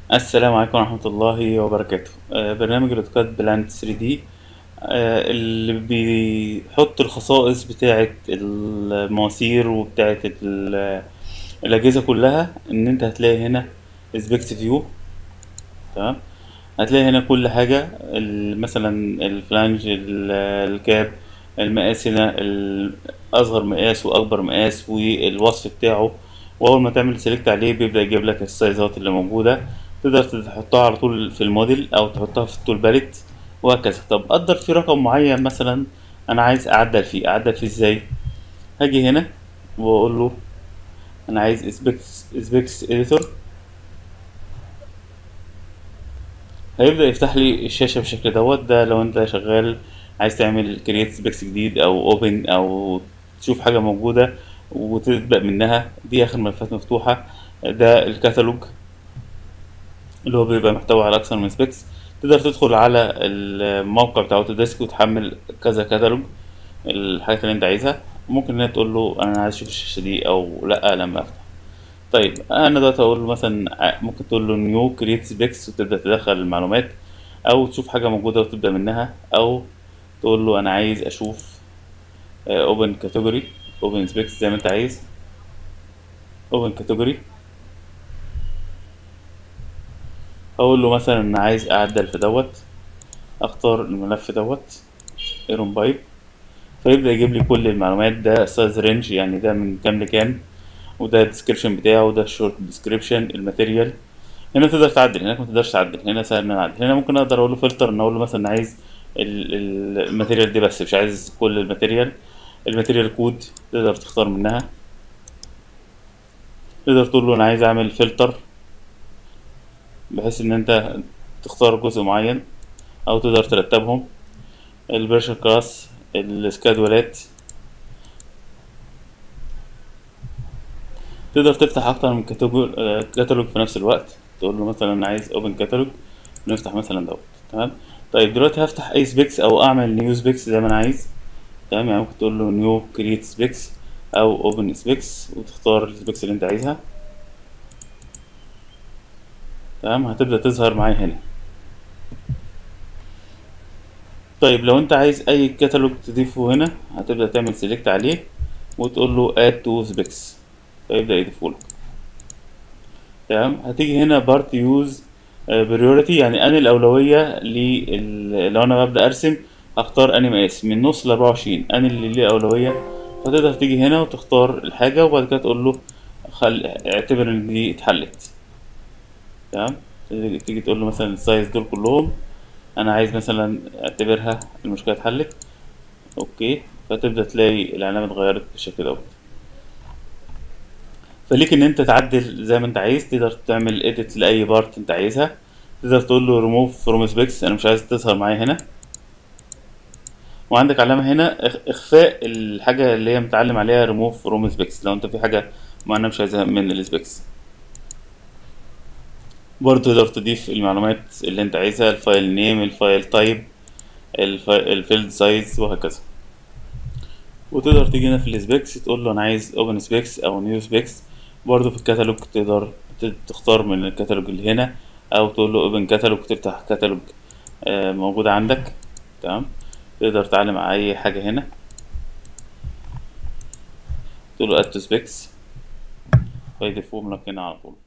السلام عليكم ورحمة الله وبركاته آه، برنامج الأوتوكاد بلاند 3 دي اللي بيحط الخصائص بتاعة المواسير وبتاعة ال- الأجهزة كلها إن أنت هتلاقي هنا سبيكس فيو تمام هتلاقي هنا كل حاجة ال- مثلا الفلانج ال- الكاب المقاس هنا ال- أصغر مقاس وأكبر مقاس والوصف بتاعه وأول ما تعمل سيلكت عليه بيبدأ يجيب لك السايزات اللي موجودة تقدر تحطها على طول في الموديل أو تحطها في التول باليت وهكذا طب قدر في رقم معين مثلا أنا عايز أعدل فيه أعدل فيه إزاي هاجي هنا وأقول له أنا عايز سبيكس سبيكس إديتور هيبدأ يفتح لي الشاشة بالشكل دوت ده لو انت شغال عايز تعمل كرييت سبيكس جديد او اوبن او تشوف حاجة موجودة وتبدأ منها دي اخر ملفات مفتوحة ده الكتالوج اللي هو بيبقى محتوي على اكثر من سبيكس تقدر تدخل على الموقع بتاع اوتوديسك وتحمل كذا كتالوج الحاجات اللي انت عايزها ممكن انك تقول له انا عايز اشوف الشاشة دي او لا لما افتح طيب انا دلوقتي اقول له مثلا ع- ممكن تقول له نيو كرييت سبيكس وتبدا تدخل المعلومات او تشوف حاجه موجوده وتبدا منها او تقول له انا عايز اشوف اوبن كاتيجوري اوبن سبيكس زي ما انت عايز اوبن كاتيجوري اقول له مثلا انا عايز اعدل في دوت اختار الملف دوت ايرون بايب فيبدا يجيب لي كل المعلومات ده سايز رينج يعني ده من كام لكام وده الديسكريبشن بتاعه وده الشورت ديسكريبشن الماتيريال هنا تقدر تعدل هناك ما تقدرش تعدل هنا سهل ان انا اعدل هنا ممكن اقدر اقول له فلتر ان اقول له مثلا عايز ال- ال- الماتيريال دي بس مش عايز كل الماتيريال الماتيريال كود تقدر تختار منها تقدر تقول له انا عايز اعمل فلتر بحيث ان انت تختار جزء معين او تقدر ترتبهم البريشر كلاس السكادولات تقدر تفتح اكتر من كاتالوج آه، كاتالوج في نفس الوقت تقول له مثلا انا عايز اوبن كاتالوج نفتح مثلا دوت تمام طيب دلوقتي هفتح اي سبيكس او اعمل نيو سبيكس زي ما انا عايز تمام يعني ممكن تقول له نيو كرييت سبيكس او اوبن سبيكس وتختار السبيكس اللي انت عايزها تمام هتبدأ تظهر معايا هنا طيب لو انت عايز اي كتالوج تضيفه هنا هتبدأ تعمل سيلكت عليه وتقول له add to specs فيبدأ يضيفه لك تمام هتيجي هنا بارت يوز بريوريتي يعني انا الاولويه لل... لو انا ببدا ارسم اختار اني مقاس من نص ل 24 انا اللي ليه اولويه فتقدر تيجي هنا وتختار الحاجه وبعد كده تقول له خل... اعتبر ان دي اتحلت تمام تيجي تيجي تقول له مثلا السايز دول كلهم انا عايز مثلا اعتبرها المشكله اتحلت اوكي فتبدا تلاقي العلامه اتغيرت بالشكل دوت فليك ان انت تعدل زي ما انت عايز تقدر تعمل اديت لاي بارت انت عايزها تقدر تقول له ريموف فروم سبيكس انا مش عايز تظهر معايا هنا وعندك علامه هنا إخ- اخفاء الحاجه اللي هي متعلم عليها ريموف فروم سبيكس لو انت في حاجه معينه مش عايزها من السبيكس برضه تقدر تضيف المعلومات اللي انت عايزها الفايل نيم الفايل تايب الفيلد سايز وهكذا وتقدر تيجي هنا في السبيكس تقول له انا عايز اوبن سبيكس او نيو سبيكس برضه في الكتالوج تقدر ت- تختار من الكتالوج اللي هنا او تقول له اوبن كتالوج تفتح كتالوج آه، موجود عندك تمام تقدر تعلم على اي حاجه هنا تقول له اد تو سبيكس فيضيفهم لك هنا على طول